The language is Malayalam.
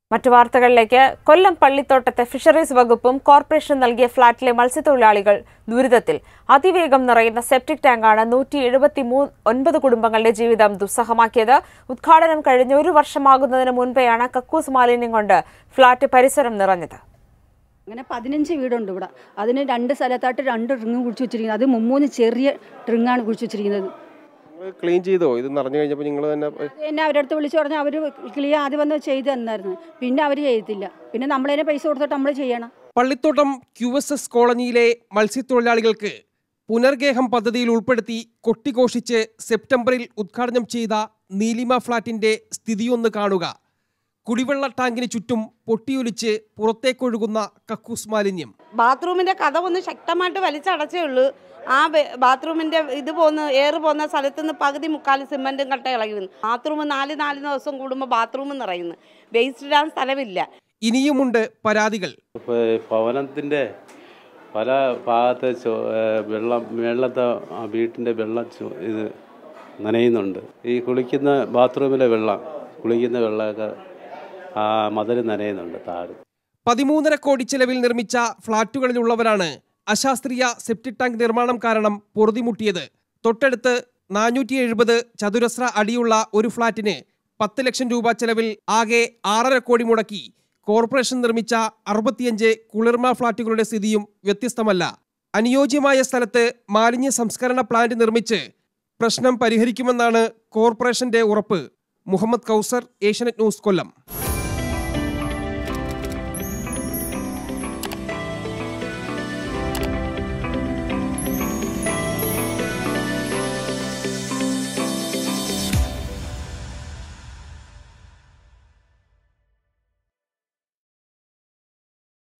മറ്റു വാർത്തകളിലേക്ക് കൊല്ലം പള്ളിത്തോട്ടത്തെ ഫിഷറീസ് വകുപ്പും കോർപ്പറേഷൻ നൽകിയ ഫ്ളാറ്റിലെ മത്സ്യത്തൊഴിലാളികൾ ദുരിതത്തിൽ അതിവേഗം നിറയുന്ന സെപ്റ്റിക് ടാങ്കാണ് നൂറ്റി എഴുപത്തി ഒൻപത് കുടുംബങ്ങളുടെ ജീവിതം ദുസ്സഹമാക്കിയത് ഉദ്ഘാടനം കഴിഞ്ഞ് ഒരു വർഷമാകുന്നതിന് മുൻപെയാണ് കക്കൂസ് മാലിന്യം കൊണ്ട് ഫ്ളാറ്റ് പരിസരം നിറഞ്ഞത് അങ്ങനെ പതിനഞ്ച് വീടുണ്ട് ഇവിടെ അതിന് രണ്ട് സ്ഥലത്തായിട്ട് രണ്ട് റിങ് കുഴിച്ച് വെച്ചിരിക്കുന്നത് അത് മുമ്മൂന്ന് ചെറിയ റിങ്ങാണ് കുഴിച്ച് വെച്ചിരിക്കുന്നത് നിങ്ങൾ ക്ലീൻ ചെയ്തോ ഇത് നിറഞ്ഞു കഴിഞ്ഞപ്പോൾ നിങ്ങൾ തന്നെ അത് എന്നെ അവരുടെ അടുത്ത് വിളിച്ചു പറഞ്ഞാൽ അവർ ക്ലിയർ ആദ്യം വന്ന് ചെയ്ത് തന്നായിരുന്നു പിന്നെ അവർ ചെയ്യത്തില്ല പിന്നെ നമ്മളതിനെ പൈസ കൊടുത്തിട്ട് നമ്മൾ ചെയ്യണം പള്ളിത്തോട്ടം ക്യു എസ് എസ് കോളനിയിലെ മത്സ്യത്തൊഴിലാളികൾക്ക് പുനർഗേഹം പദ്ധതിയിൽ ഉൾപ്പെടുത്തി കൊട്ടിഘോഷിച്ച് സെപ്റ്റംബറിൽ ഉദ്ഘാടനം ചെയ്ത നീലിമ ഫ്ളാറ്റിന്റെ സ്ഥിതിയൊന്ന് കാണുക കുടിവെള്ള ടാങ്കിന് ചുറ്റും പൊട്ടിയൊലിച്ച് പുറത്തേക്കൊഴുകുന്ന കക്കൂസ് മാലിന്യം ബാത്റൂമിന്റെ കഥ ഒന്ന് ശക്തമായിട്ട് വലിച്ചടച്ചേ ഉള്ളൂ ആ ബെ- ബാത്റൂമിന്റെ ഇത് പോകുന്ന എയർ പോകുന്ന സ്ഥലത്ത് നിന്ന് പകുതി മുക്കാൽ സിമെന്റും കട്ട ഇളകി വന്നു ബാത്റൂം നാല് നാല് ദിവസം കൂടുമ്പോൾ ബാത്റൂം നിറയുന്നു വേസ്റ്റ് ഇടാൻ സ്ഥലമില്ല ഇനിയുമുണ്ട് പരാതികൾ ഇപ്പോൾ ഭവനത്തിൻ്റെ പല ഭാഗത്തെ ചോ- ഏഹ് വെള്ളം വെള്ളത്തെ ആ വീട്ടിൻ്റെ വെള്ളം ചോ- ഇത് നനയുന്നുണ്ട് ഈ കുളിക്കുന്ന ബാത്റൂമിലെ വെള്ളം കുളിക്കുന്ന വെള്ളമൊക്കെ ആ മതിൽ നനയുന്നുണ്ട് താഴെ പതിമൂന്നര കോടി ചെലവിൽ നിർമ്മിച്ച ഫ്ളാറ്റുകളിലുള്ളവരാണ് അശാസ്ത്രീയ സെപ്റ്റിക് ടാങ്ക് നിർമ്മാണം കാരണം പൊറുതിമുട്ടിയത് തൊട്ടടുത്ത് നാനൂറ്റി എഴുപത് ചതുരശ്ര അടിയുള്ള ഒരു ഫ്ളാറ്റിന് പത്ത് ലക്ഷം രൂപ ചെലവിൽ ആകെ ആറര കോടി മുടക്കി കോർപ്പറേഷൻ നിർമ്മിച്ച അറുപത്തിയഞ്ച് കുളിർമ ഫ്ളാറ്റുകളുടെ സ്ഥിതിയും വ്യത്യസ്തമല്ല അനുയോജ്യമായ സ്ഥലത്ത് മാലിന്യ സംസ്കരണ പ്ലാന്റ് നിർമ്മിച്ച് പ്രശ്നം പരിഹരിക്കുമെന്നാണ് കോർപ്പറേഷന്റെ ഉറപ്പ് മുഹമ്മദ് കൗസർ ഏഷ്യനെറ്റ് ന്യൂസ് കൊല്ലം